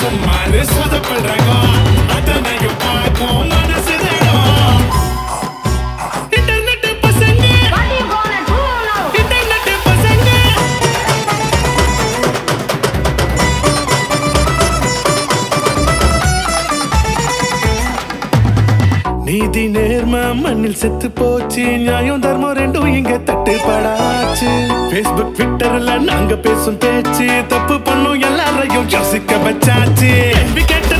சும்மாரு சொதப்படுறோம் அத்தனையும் பார்க்கும் மனசு தேடும் இன்டர்நெட் பசங்க What you gonna do now? Internet பசங்க நீதி நேர்ம மண்ணில் செத்து போச்சு நியாயம் தர்மம் ரெண்டும் இங்க தட்டுப்படாச்சு பேஸ்புக் ட்விட்டர்ல நாங்க பேசும் பேச்சு தப்பு பண்ணும் எல்லாரையும் யோசிக்க வச்சாச்சு கேள்வி கேட்ட